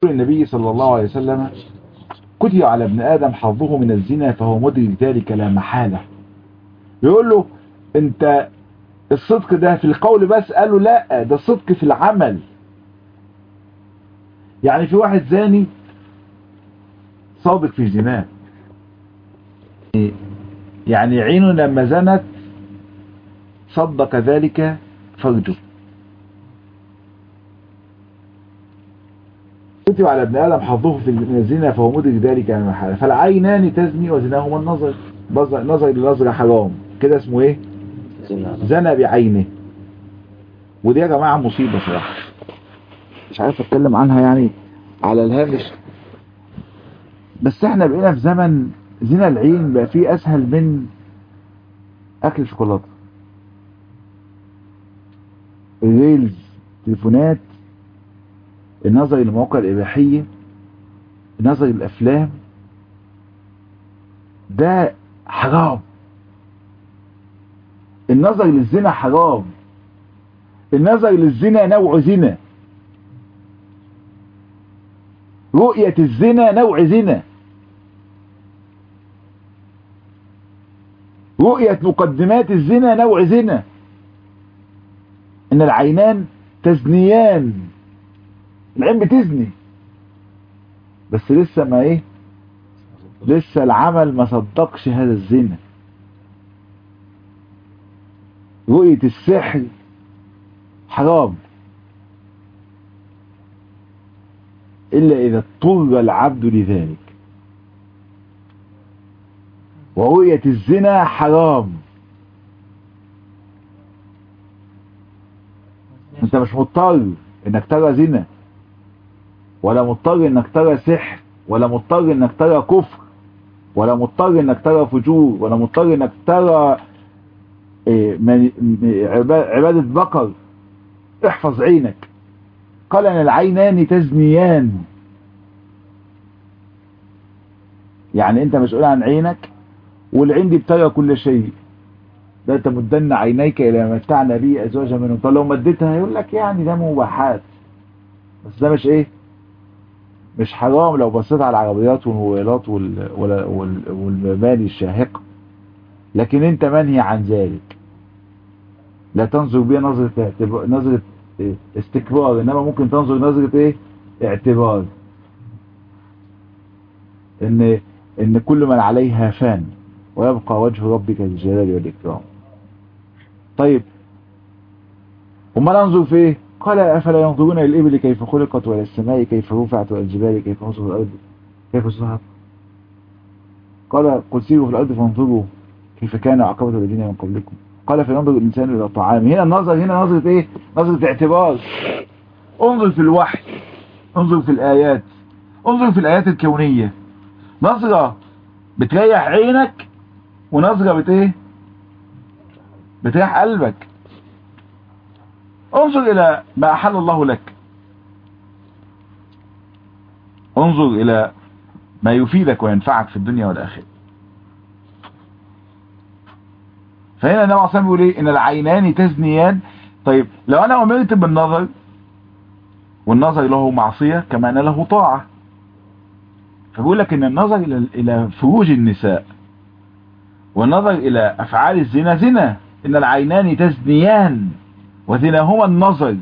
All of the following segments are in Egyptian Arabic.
النبي صلى الله عليه وسلم كتب على ابن آدم حظه من الزنا فهو مدرك ذلك لا محالة يقول له انت الصدق ده في القول بس قال له لا ده الصدق في العمل يعني في واحد زاني صادق في زناه يعني عينه لما زنت صدق ذلك فرجه كتب على ابن آدم حظه في من الزنا فهو مدرك ذلك من محالة فالعينان تزني وزناهما النظر نظر للنظر حرام كده اسمه ايه زنى بعينه ودي يا جماعة مصيبة صراحة مش عارف اتكلم عنها يعني على الهامش بس احنا بقينا في زمن زنا العين بقى فيه اسهل من اكل الشوكولاته الريلز تليفونات النظر للمواقع الإباحية النظر للأفلام ده حرام النظر للزنا حرام النظر للزنا نوع زنا رؤية الزنا نوع زنا رؤية مقدمات الزنا نوع زنا ان العينان تزنيان العين بتزني بس لسه ما ايه لسه العمل ما صدقش هذا الزنا رؤية السحر حرام إلا إذا اضطر العبد لذلك ورؤية الزنا حرام انت مش مضطر انك ترى زنا ولا مضطر انك ترى سحر ولا مضطر انك ترى كفر ولا مضطر انك ترى فجور ولا مضطر انك ترى عبادة بقر احفظ عينك قال ان العينان تزنيان يعني انت مسؤول عن عينك والعين دي بترى كل شيء لا تمدن عينيك الى ما متعنا به ازواجا منهم طب لو مدتها يقول لك يعني ده مباحات بس ده مش ايه مش حرام لو بصيت على العربيات والموبايلات والمباني الشاهقة لكن انت منهي عن ذلك لا تنظر بيه نظرة نظرة استكبار انما ممكن تنظر نظرة ايه اعتبار ان ان كل من عليها فان ويبقى وجه ربك ذي الجلال والاكرام طيب وما ننظر في ايه قال أفلا ينظرون إلى الإبل كيف خلقت وإلى السماء كيف رفعت وإلى الجبال كيف نصب الأرض كيف صحت قال قل سيروا في الأرض فانظروا كيف كان عقبة الذين من قبلكم قال فينظر الإنسان إلى طعامه هنا النظر هنا نظرة إيه نظرة اعتبار انظر في الوحي انظر في الآيات انظر في الآيات الكونية نظرة بتريح عينك ونظرة بت ايه بتريح قلبك انظر الى ما احل الله لك انظر الى ما يفيدك وينفعك في الدنيا والاخره فهنا النبي عليه بيقول ايه ان العينان تزنيان طيب لو انا امرت بالنظر والنظر له معصيه كما ان له طاعه فبيقول لك ان النظر الى الى فروج النساء والنظر الى افعال الزنا زنا ان العينان تزنيان وزناهما النظر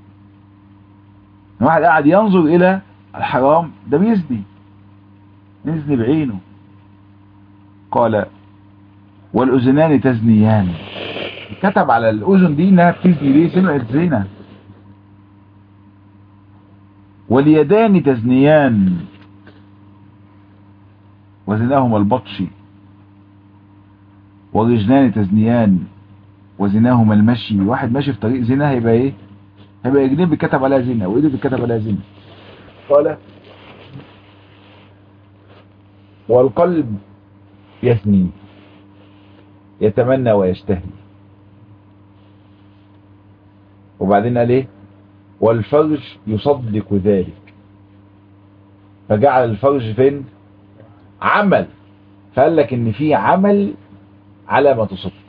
واحد قاعد ينظر الى الحرام ده بيزني يزني بعينه قال والاذنان تزنيان كتب على الاذن دي انها بتزني ليه سمعت زنا واليدان تزنيان وزناهما البطش والرجلان تزنيان وزناهما المشي واحد ماشي في طريق زنا هيبقى ايه هيبقى رجلين بيتكتب عليها زنا وايده بيتكتب عليها زنا قال والقلب يثني يتمنى ويشتهي وبعدين قال ايه والفرج يصدق ذلك فجعل الفرج فين عمل فقال لك ان في عمل على ما تصدق